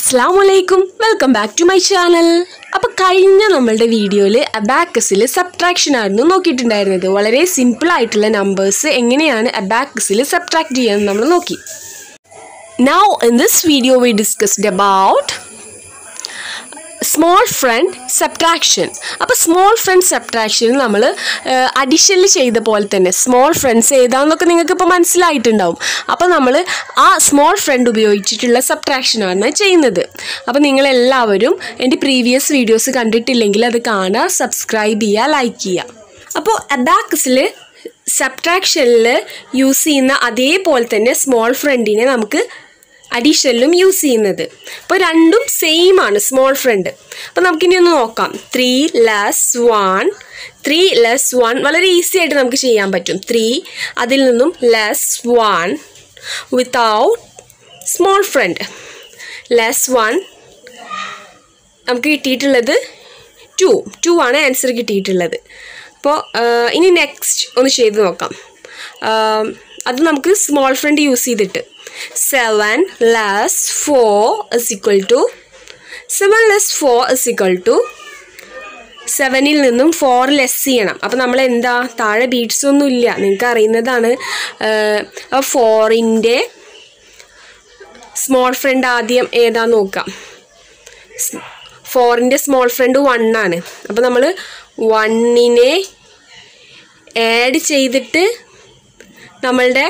അസ്സാം വലൈക്കും welcome back to my channel അപ്പോൾ കഴിഞ്ഞ നമ്മളുടെ വീഡിയോയിൽ അബാക്കസിൽ സബ്ട്രാക്ഷൻ ആയിരുന്നു നോക്കിയിട്ടുണ്ടായിരുന്നത് വളരെ സിമ്പിൾ ആയിട്ടുള്ള നമ്പേഴ്സ് എങ്ങനെയാണ് അബാക്കസിൽ സബ്ട്രാക്ട് ചെയ്യാൻ നമ്മൾ നോക്കി now in this video we discussed about small friend subtraction അപ്പോൾ സ്മോൾ ഫ്രണ്ട് സബ്ട്രാക്ഷൻ നമ്മൾ അഡീഷനിൽ ചെയ്ത പോലെ തന്നെ സ്മോൾ ഫ്രണ്ട്സ് ഏതാണെന്നൊക്കെ നിങ്ങൾക്ക് ഇപ്പോൾ മനസ്സിലായിട്ടുണ്ടാവും അപ്പോൾ നമ്മൾ ആ സ്മോൾ ഫ്രണ്ട് ഉപയോഗിച്ചിട്ടുള്ള സബ്ട്രാക്ഷനാണ് ചെയ്യുന്നത് അപ്പോൾ നിങ്ങളെല്ലാവരും എൻ്റെ പ്രീവിയസ് വീഡിയോസ് കണ്ടിട്ടില്ലെങ്കിൽ അത് കാണുക സബ്സ്ക്രൈബ് ചെയ്യുക ലൈക്ക് ചെയ്യുക അപ്പോൾ അബാക്കസിൽ സബ്ട്രാക്ഷനിൽ യൂസ് ചെയ്യുന്ന അതേപോലെ തന്നെ സ്മോൾ ഫ്രണ്ടിനെ നമുക്ക് അഡീഷനിലും യൂസ് ചെയ്യുന്നത് അപ്പോൾ രണ്ടും സെയിം ആണ് സ്മോൾ ഫ്രണ്ട് അപ്പോൾ നമുക്കിനി ഒന്ന് നോക്കാം three less one three less one വളരെ ഈസി ആയിട്ട് നമുക്ക് ചെയ്യാൻ പറ്റും ത്രീ അതിൽ നിന്നും less one without small friend less one നമുക്ക് കിട്ടിയിട്ടുള്ളത് ടു ടു ആണ് ആൻസർ കിട്ടിയിട്ടുള്ളത് അപ്പോൾ ഇനി നെക്സ്റ്റ് ഒന്ന് ചെയ്ത് നോക്കാം അത് നമുക്ക് സ്മോൾ ഫ്രണ്ട് യൂസ് ചെയ്തിട്ട് seven less four is equal to seven less four is equal to സെവനിൽ നിന്നും ഫോർ ലെസ് ചെയ്യണം അപ്പം നമ്മൾ എന്താ താഴെ ബീഡ്സ് ഒന്നും ഇല്ല നിങ്ങൾക്ക് അറിയുന്നതാണ് ഫോറിൻ്റെ സ്മോൾ ഫ്രണ്ട് ആദ്യം ഏതാ നോക്കാം ഫോറിൻ്റെ സ്മോൾ ഫ്രണ്ട് വൺ ആണ് അപ്പോൾ നമ്മൾ വണ്ണിനെ ആഡ് ചെയ്തിട്ട് നമ്മളുടെ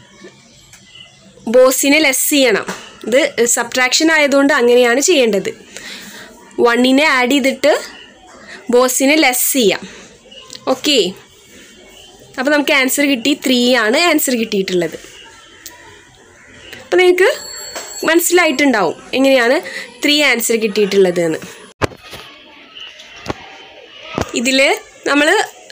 ബോസിനെ ലെസ് ചെയ്യണം ഇത് സബ്ട്രാക്ഷൻ ആയതുകൊണ്ട് അങ്ങനെയാണ് ചെയ്യേണ്ടത് വണ്ണിനെ ആഡ് ചെയ്തിട്ട് ബോസിനെ ലെസ് ചെയ്യാം ഓക്കെ അപ്പോൾ നമുക്ക് ആൻസർ കിട്ടി ത്രീ ആണ് ആൻസർ കിട്ടിയിട്ടുള്ളത് അപ്പോൾ നിങ്ങൾക്ക് മനസ്സിലായിട്ടുണ്ടാവും എങ്ങനെയാണ് ത്രീ ആൻസർ കിട്ടിയിട്ടുള്ളത് എന്ന് ഇതിൽ നമ്മൾ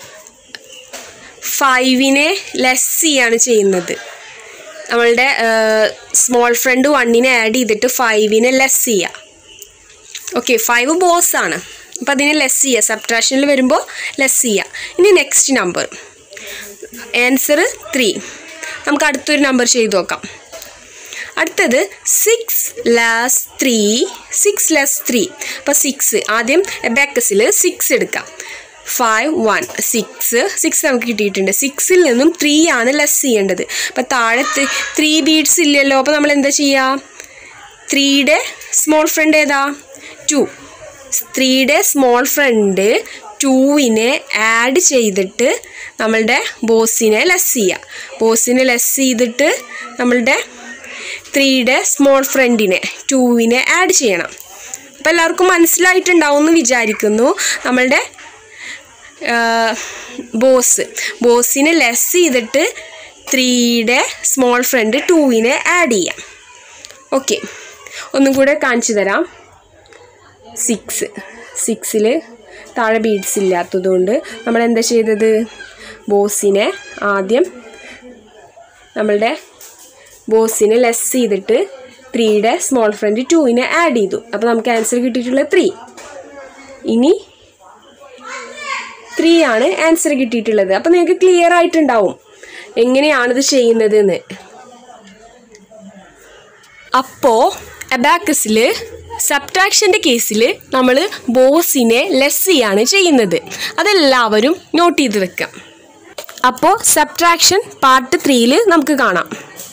ഫൈവിനെ ലെസ് ചെയ്യാണ് ചെയ്യുന്നത് നമ്മളുടെ സ്മോൾ ഫ്രണ്ട് വണ്ണിനെ ആഡ് ചെയ്തിട്ട് ഫൈവിനെ ലെസ് ചെയ്യുക ഓക്കെ ഫൈവ് ബോസ് ആണ് അപ്പോൾ അതിനെ ലെസ് ചെയ്യുക സബ്ട്രാക്ഷനിൽ വരുമ്പോൾ ലെസ് ചെയ്യുക ഇനി നെക്സ്റ്റ് നമ്പർ ആൻസർ ത്രീ നമുക്ക് അടുത്തൊരു നമ്പർ ചെയ്ത് നോക്കാം അടുത്തത് six less three six less three അപ്പോൾ സിക്സ് ആദ്യം ബെക്കസിൽ സിക്സ് എടുക്കാം ഫൈവ് വൺ സിക്സ് സിക്സ് നമുക്ക് കിട്ടിയിട്ടുണ്ട് സിക്സിൽ നിന്നും ത്രീ ആണ് ലെസ് ചെയ്യേണ്ടത് അപ്പോൾ താഴെ ത്രീ ബീഡ്സ് ഇല്ലല്ലോ അപ്പോൾ നമ്മൾ എന്താ ചെയ്യുക ത്രീയുടെ സ്മോൾ ഫ്രണ്ട് ഏതാ ടു ത്രീയുടെ സ്മോൾ ഫ്രണ്ട് ടൂവിനെ ആഡ് ചെയ്തിട്ട് നമ്മളുടെ ബോസിനെ ലെസ് ചെയ്യുക ബോസിനെ ലെസ് ചെയ്തിട്ട് നമ്മളുടെ ത്രീയുടെ സ്മോൾ ഫ്രണ്ടിനെ ടൂവിനെ ആഡ് ചെയ്യണം അപ്പോൾ എല്ലാവർക്കും മനസ്സിലായിട്ടുണ്ടാവും എന്ന് വിചാരിക്കുന്നു നമ്മളുടെ ബോസ് ബോസിനെ ലെസ് ചെയ്തിട്ട് ത്രീയുടെ സ്മോൾ ഫ്രണ്ട് ടൂവിനെ ആഡ് ചെയ്യാം ഓക്കെ ഒന്നും കൂടെ കാണിച്ചു തരാം സിക്സ് സിക്സിൽ താഴെ ബീഡ്സ് ഇല്ലാത്തതുകൊണ്ട് നമ്മൾ എന്താ ചെയ്തത് ബോസിനെ ആദ്യം നമ്മളുടെ ബോസിനെ ലെസ് ചെയ്തിട്ട് ത്രീയുടെ സ്മോൾ ഫ്രണ്ട് ടൂവിനെ ആഡ് ചെയ്തു അപ്പോൾ നമുക്ക് ആൻസർ കിട്ടിയിട്ടുള്ളത് ത്രീ ഇനി ത്രീ ആണ് ആൻസർ കിട്ടിയിട്ടുള്ളത് അപ്പോൾ നിങ്ങൾക്ക് ക്ലിയർ ആയിട്ടുണ്ടാവും എങ്ങനെയാണിത് ചെയ്യുന്നതെന്ന് അപ്പോൾ അബാക്കസിൽ സബ്ട്രാക്ഷൻ്റെ കേസിൽ നമ്മൾ ബോസിനെ ലെസ് ചെയ്യാണ് ചെയ്യുന്നത് അതെല്ലാവരും നോട്ട് ചെയ്ത് വെക്കാം അപ്പോൾ സബ്ട്രാക്ഷൻ പാർട്ട് ത്രീയിൽ നമുക്ക് കാണാം